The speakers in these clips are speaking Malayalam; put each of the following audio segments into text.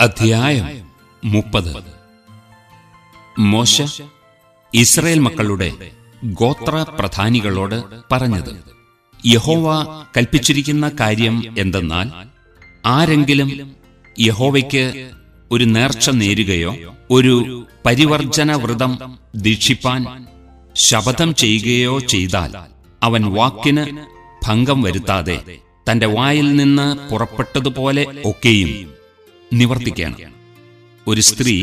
അധ്യായം മുപ്പത് മോശ ഇസ്രയേൽ മക്കളുടെ ഗോത്ര പ്രധാനികളോട് പറഞ്ഞത് യഹോവ കൽപ്പിച്ചിരിക്കുന്ന കാര്യം എന്തെന്നാൽ ആരെങ്കിലും യഹോവയ്ക്ക് ഒരു നേർച്ച നേരുകയോ ഒരു പരിവർജന വ്രതം ദീക്ഷിപ്പാൻ ശപഥം ചെയ്യുകയോ ചെയ്താൽ അവൻ വാക്കിന് ഭംഗം വരുത്താതെ തന്റെ വായിൽ നിന്ന് പുറപ്പെട്ടതുപോലെ ഒക്കെയും നിവർത്തിക്കണം ഒരു സ്ത്രീ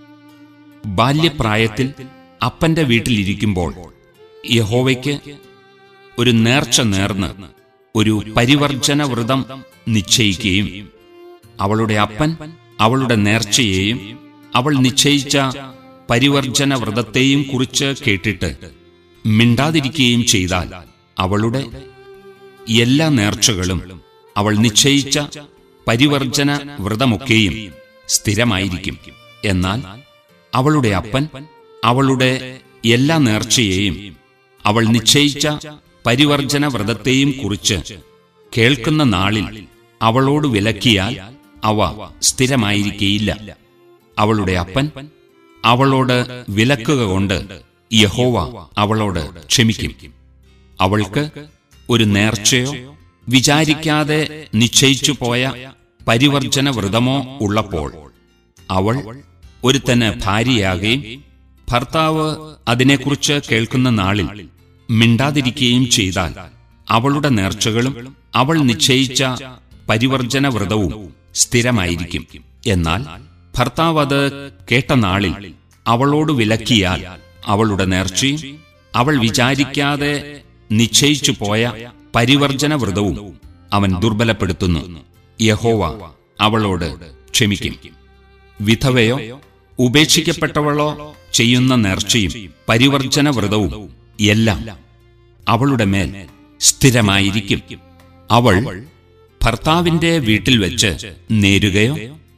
ബാല്യപ്രായത്തിൽ അപ്പന്റെ വീട്ടിലിരിക്കുമ്പോൾ യഹോവയ്ക്ക് ഒരു നേർച്ച നേർന്ന് ഒരു പരിവർജന വ്രതം നിശ്ചയിക്കുകയും അവളുടെ അപ്പൻ അവളുടെ നേർച്ചയെയും അവൾ നിശ്ചയിച്ച പരിവർജന വ്രതത്തെയും കുറിച്ച് കേട്ടിട്ട് മിണ്ടാതിരിക്കുകയും ചെയ്താൽ അവളുടെ എല്ലാ നേർച്ചകളും അവൾ നിശ്ചയിച്ച പരിവർജന വ്രതമൊക്കെയും സ്ഥിരമായിരിക്കും എന്നാൽ അവളുടെ അപ്പൻ അവളുടെ എല്ലാ നേർച്ചയെയും അവൾ നിശ്ചയിച്ച പരിവർജന വ്രതത്തെയും കുറിച്ച് കേൾക്കുന്ന നാളിൽ അവളോട് വിലക്കിയാൽ അവ സ്ഥിരമായിരിക്കയില്ല അവളുടെ അപ്പൻ അവളോട് വിലക്കുക കൊണ്ട് യഹോവ അവളോട് ക്ഷമിക്കും അവൾക്ക് ഒരു നേർച്ചയോ വിചാരിക്കാതെ നിശ്ചയിച്ചു പോയ പരിവർജന വ്രതമോ ഉള്ളപ്പോൾ അവൾ ഒരുത്തന് ഭാര്യയാകുകയും ഭർത്താവ് അതിനെക്കുറിച്ച് കേൾക്കുന്ന നാളിൽ മിണ്ടാതിരിക്കുകയും ചെയ്താൽ അവളുടെ നേർച്ചകളും അവൾ നിശ്ചയിച്ച പരിവർജന വ്രതവും സ്ഥിരമായിരിക്കും എന്നാൽ ഭർത്താവ് അത് കേട്ട നാളിൽ അവളോട് വിലക്കിയാൽ അവളുടെ നേർച്ചയും അവൾ വിചാരിക്കാതെ നിശ്ചയിച്ചു പോയ പരിവർജന വ്രതവും അവൻ ദുർബലപ്പെടുത്തുന്നു യഹോവ അവളോട് ക്ഷമിക്കും വിധവയോ ഉപേക്ഷിക്കപ്പെട്ടവളോ ചെയ്യുന്ന നേർച്ചയും പരിവർജന വ്രതവും എല്ലാം അവളുടെ മേൽ സ്ഥിരമായിരിക്കും അവൾ ഭർത്താവിന്റെ വീട്ടിൽ വെച്ച് നേരുകയോ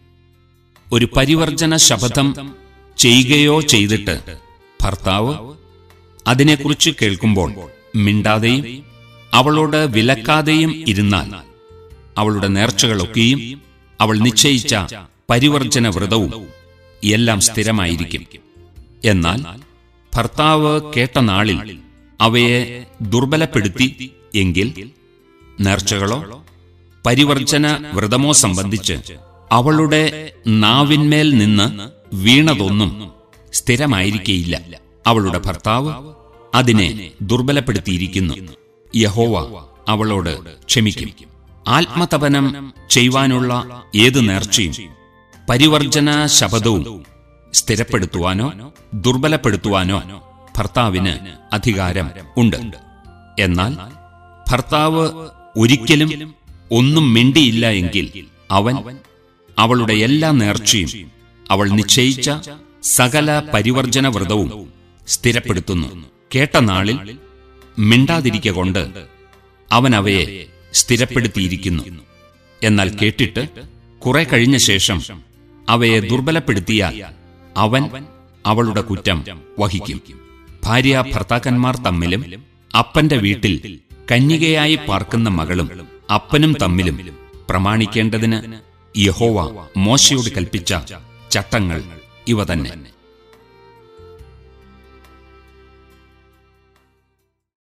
ഒരു പരിവർജന ശപഥം ചെയ്യുകയോ ചെയ്തിട്ട് ഭർത്താവ് അതിനെക്കുറിച്ച് കേൾക്കുമ്പോൾ മിണ്ടാതെയും അവളോട് വിലക്കാതെയും ഇരുന്നാൽ അവളുടെ നേർച്ചകളൊക്കെയും അവൾ നിശ്ചയിച്ച പരിവർജന വ്രതവും എല്ലാം സ്ഥിരമായിരിക്കും എന്നാൽ ഭർത്താവ് കേട്ട നാളിൽ അവയെ ദുർബലപ്പെടുത്തി എങ്കിൽ നേർച്ചകളോ പരിവർജന വ്രതമോ സംബന്ധിച്ച് അവളുടെ നാവിന്മേൽ നിന്ന് വീണതൊന്നും സ്ഥിരമായിരിക്കയില്ല അവളുടെ ഭർത്താവ് അതിനെ ദുർബലപ്പെടുത്തിയിരിക്കുന്നു യഹോവ അവളോട് ക്ഷമിക്കും ആത്മതപനം ചെയ്യുവാനുള്ള ഏത് നേർച്ചയും പരിവർജന ശപഥവും സ്ഥിരപ്പെടുത്തുവാനോ ദുർബലപ്പെടുത്തുവാനോ ഭർത്താവിന് അധികാരം ഉണ്ട് എന്നാൽ ഭർത്താവ് ഒരിക്കലും ഒന്നും മിണ്ടിയില്ല എങ്കിൽ അവൻ അവളുടെ എല്ലാ നേർച്ചയും അവൾ നിശ്ചയിച്ച സകല പരിവർജന വ്രതവും സ്ഥിരപ്പെടുത്തുന്നു കേട്ട നാളിൽ മിണ്ടാതിരിക്ക കൊണ്ട് അവൻ അവയെ സ്ഥിരപ്പെടുത്തിയിരിക്കുന്നു എന്നാൽ കേട്ടിട്ട് കുറെ കഴിഞ്ഞ ശേഷം അവയെ ദുർബലപ്പെടുത്തിയാൽ അവൻ അവളുടെ കുറ്റം വഹിക്കും ഭാര്യ ഭർത്താക്കന്മാർ തമ്മിലും അപ്പന്റെ വീട്ടിൽ കന്യകയായി പാർക്കുന്ന മകളും അപ്പനും തമ്മിലും പ്രമാണിക്കേണ്ടതിന് യഹോവ മോശയോട് കൽപ്പിച്ച ചട്ടങ്ങൾ ഇവ തന്നെ